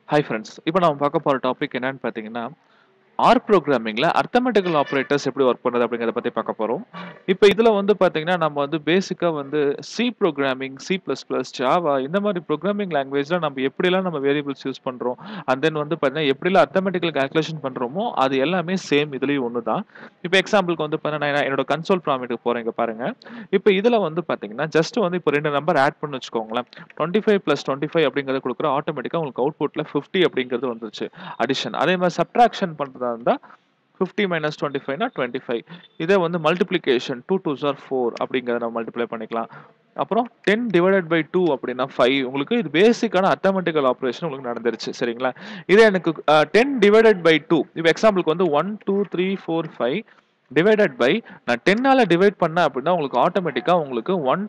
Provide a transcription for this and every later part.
hi friends இப்போ நம்ம பார்க்க போகிற டாபிக் என்னன்னு பார்த்தீங்கன்னா ஆர் ப்ரோக்ராமிங்கில் அர்த்தமெட்டிக்கல் ஆப்ரேட்டர்ஸ் எப்படி ஒர்க் பண்ணுறது அப்படிங்கிறத பற்றி பார்க்க போகிறோம் இப்போ இதில் வந்து பார்த்தீங்கன்னா நம்ம வந்து பேசிக்காக வந்து C programming C plus plus Java இந்த மாதிரி ப்ரோக்ராமிங் லாங்குவேஜில் நம்ம எப்படிலாம் நம்ம வேரியபிள்ஸ் யூஸ் பண்ணுறோம் அண்ட் தென் வந்து பார்த்தீங்கன்னா எப்படிலாம் அர்த்தமெட்டிக்கல் கால்குலேஷன் பண்ணுறோமோ அது எல்லாமே சேம் இதுலேயும் ஒன்று தான் இப்போ எக்ஸாம்பிளுக்கு வந்து பார்த்தீங்கன்னா நான் என்னோட கன்சோல் ப்ராமிட்டுக்கு போகிறேன் இங்கே பாருங்கள் இப்போ இதில் வந்து பார்த்தீங்கன்னா ஜஸ்ட் வந்து இப்போ ரெண்டு நம்பர் ஆட் பண்ணி வச்சுக்கோங்களேன் twenty five plus twenty five அப்படிங்கிறத கொடுக்குற ஆட்டோமேட்டிக்காக உங்களுக்கு அவுட்புட்டில் ஃபிஃப்டி அப்படிங்கிறது வந்துருச்சு அடிஷன் அதே மாதிரி சப்ட்ராக்ஷன் பண்ணுறதா இருந்தால் ஃபிஃப்டி மைனஸ் டுவெண்ட்டி ஃபைவ்னா டுவெண்ட்டி ஃபைவ் இதே வந்து மல்டிப்ளிகேஷன் டூ டூ ஜார் ஃபோர் அப்படிங்கிறத நம்ம மல்டிப்ளை பண்ணிக்கலாம் அப்புறம் டென் டிவைடட் பை டூ அப்படின்னா ஃபைவ் உங்களுக்கு இது பேசிக்கான அத்தமெட்டிக்கல் ஆப்ரேஷன் உங்களுக்கு நடந்துருச்சு சரிங்களா இதே எனக்கு டென் டிவைடட் பை டூ இப்போ எக்ஸாம்பிளுக்கு வந்து one two three four five divided by நான் டென்னால் டிவைட் பண்ணேன் அப்படின்னா உங்களுக்கு ஆட்டோமேட்டிக்காக உங்களுக்கு one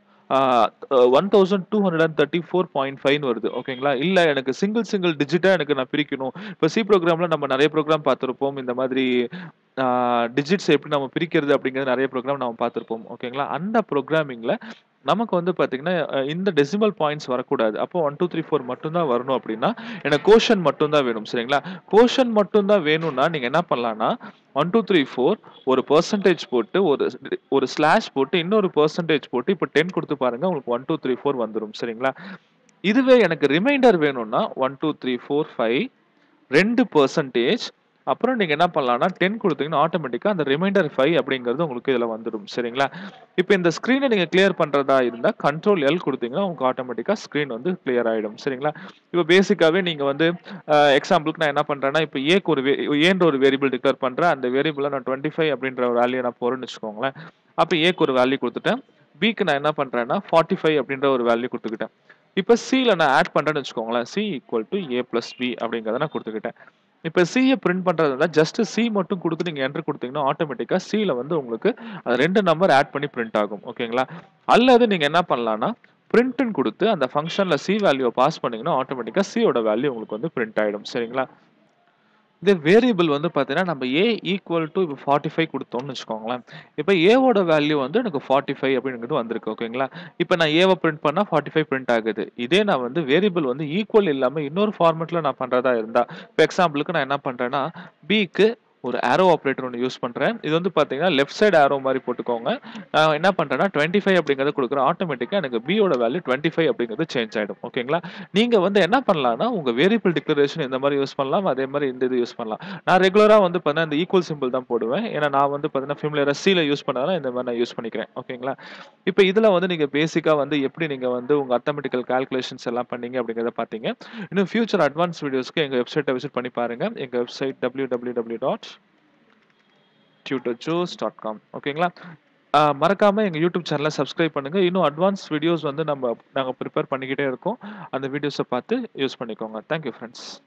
one thousand two hundred and thirty four point five வருது ஓகேங்களா இல்லை எனக்கு சிங்கிள் சிங்கிள் டிஜிட்டாக எனக்கு நான் பிரிக்கணும் இப்போ சி ப்ரோக்ராமில் நம்ம நிறைய ப்ரோக்ராம் பார்த்துருப்போம் இந்த மாதிரி டிஜிட்ஸ் எப்படி நம்ம பிரிக்கிறது அப்படிங்கிறது நிறைய ப்ரோக்ராம் நம்ம பார்த்துருப்போம் ஓகேங்களா அந்த ப்ரோக்ராமிங்கில் நமக்கு வந்து பார்த்தீங்கன்னா இந்த டெசிமல் பாயிண்ட்ஸ் வரக்கூடாது அப்போ ஒன் டூ த்ரீ ஃபோர் மட்டும்தான் வரணும் அப்படின்னா எனக்கு கோஷன் மட்டும்தான் வேணும் சரிங்களா கோஷன் மட்டும்தான் வேணும்னா நீங்கள் என்ன பண்ணலான்னா ஒன் டூ த்ரீ ஃபோர் ஒரு பர்சன்டேஜ் போட்டு ஒரு ஒரு ஸ்லாஷ் போட்டு இன்னொரு பர்சன்டேஜ் போட்டு இப்போ டென் கொடுத்து பாருங்க உங்களுக்கு ஒன் டூ த்ரீ ஃபோர் வந்துடும் சரிங்களா இதுவே எனக்கு ரிமைண்டர் வேணும்னா one two three four five ரெண்டு பர்சன்டேஜ் அப்புறம் நீங்கள் என்ன பண்ணலாம்னா டென் கொடுத்தீங்கன்னா ஆட்டோமேட்டிக்காக அந்த ரிமைண்டர் ஃபைவ் அப்படிங்கிறது உங்களுக்கு இதில் வந்துடும் சரிங்களா இப்போ இந்த ஸ்க்ரீனை நீங்கள் கிளியர் பண்ணுறதா இருந்தால் கண்ட்ரோல் எல் கொடுத்தீங்கன்னா உங்களுக்கு ஆட்டோமேட்டிக்காக ஸ்க்ரீன் வந்து கிளியர் ஆகிடும் சரிங்களா இப்போ பேசிக்காகவே நீங்கள் வந்து எக்ஸாம்பிளுக்கு நான் என்ன பண்ணுறேன்னா இப்போ ஏக்கு ஒரு ஏன்ற ஒரு வேரியபிள் டிக்ளேர் பண்ணுறேன் அந்த வேரியபிளில் நான் டுவெண்ட்டி ஃபைவ் அப்படின்ற ஒரு வேல்யூ நான் போகிறேன்னு வச்சுக்கோங்களேன் அப்போ ஏக்கு ஒரு வேல்யூ கொடுத்துட்டேன் பிக்கு நான் என்ன பண்ணுறேன்னா ஃபார்ட்டி ஃபைவ் அப்படின்ற ஒரு வேல்யூ கொடுத்துக்கிட்டேன் இப்போ சியில் நான் ஆட் பண்ணுறேன்னு வச்சுக்கோங்களேன் C equal to A plus B அப்படிங்கிறத நான் கொடுத்துக்கிட்டேன் இப்போ சியை பிரிண்ட் பண்ணுறதுனா ஜஸ்ட் சி மட்டும் கொடுத்து நீங்கள் என்ட்ரு கொடுத்தீங்கன்னா ஆட்டோமேட்டிக்காக சியில் வந்து உங்களுக்கு அது ரெண்டு நம்பர் ஆட் பண்ணி பிரிண்ட் ஆகும் ஓகேங்களா அல்லது நீங்கள் என்ன பண்ணலான்னா பிரிண்ட்னு கொடுத்து அந்த ஃபங்க்ஷனில் சி வேல்யூவை பாஸ் பண்ணிங்கன்னா ஆட்டோமேட்டிக்காக சியோட வேல்யூ உங்களுக்கு வந்து பிரிண்ட் ஆகிடும் சரிங்களா இதே வேரியபிள் வந்து பார்த்தீங்கன்னா நம்ம ஏ ஈக்குவல் டு இப்போ ஃபார்ட்டி ஃபைவ் கொடுத்தோம்னு வச்சுக்கோங்களேன் இப்போ ஏவோட வேல்யூ வந்து எனக்கு ஃபார்ட்டி ஃபைவ் அப்படிங்கிறது வந்திருக்கு ஓகேங்களா இப்போ நான் ஏவை பிரிண்ட் பண்ணால் ஃபார்ட்டி ஃபைவ் பிரிண்ட் ஆகுது இதே நான் வந்து வேரியபிள் வந்து ஈக்குவல் இல்லாமல் இன்னொரு ஃபார்மெட்டில் நான் பண்ணுறதா இருந்தால் இப்போ எக்ஸாம்பிளுக்கு நான் என்ன பண்ணுறேன்னா பிக்கு ஒரு ஆரோ ஆப்ரேட்டர் ஒன்று யூஸ் பண்ணுறேன் இது வந்து பார்த்தீங்கன்னா லெஃப்ட் சைடு ஆரோ மாதிரி போட்டுக்கோங்க நான் என்ன பண்ணுறேன்னா டுவெண்ட்டி ஃபைவ் அப்படிங்கிறத கொடுக்குறேன் ஆட்டோமேட்டிக்காக எனக்கு பியோட வேல்யூ டுவெண்ட்டி ஃபைவ் அப்படிங்கிறது சேஞ்ச் ஆகிடும் ஓகேங்களா நீங்கள் வந்து என்ன பண்ணலாம்னா உங்கள் வேரியபிள் டிக்ளரேஷன் இந்த மாதிரி யூஸ் பண்ணலாம் அதே மாதிரி இந்த இது யூஸ் பண்ணலாம் நான் ரெகுலராக வந்து பார்த்தீங்கன்னா இந்த ஈக்குவல் சிம்பிள் தான் போடுவேன் ஏன்னா நான் வந்து பார்த்தீங்கன்னா ஃபிம்லராக சீல யூஸ் பண்ணாதான் இந்த மாதிரி நான் யூஸ் பண்ணிக்கிறேன் ஓகேங்களா இப்போ இதில் வந்து நீங்கள் பேசிக்காக வந்து எப்படி நீங்கள் வந்து உங்கள் அத்தமெட்டிக்கல் கால்குலேஷன்ஸ் எல்லாம் பண்ணீங்க அப்படிங்கிறத பார்த்தீங்க இன்னும் ஃபியூச்சர் அட்வான்ஸ் வீடியோஸ்க்கு எங்கள் வெப்சைட்டை விசிட் பண்ணி பாருங்கள் எங்கள் website W W W dot tutorjuice dot com ஓகேங்களா மறக்காமல் எங்கள் யூடியூப் சேனலை சப்ஸ்கிரைப் பண்ணுங்கள் இன்னும் அட்வான்ஸ் வீடியோஸ் வந்து நம்ம நாங்கள் ப்ரிப்பேர் பண்ணிக்கிட்டே இருக்கோம் அந்த வீடியோஸை பார்த்து யூஸ் பண்ணிக்கோங்க தேங்க்யூ ஃப்ரெண்ட்ஸ்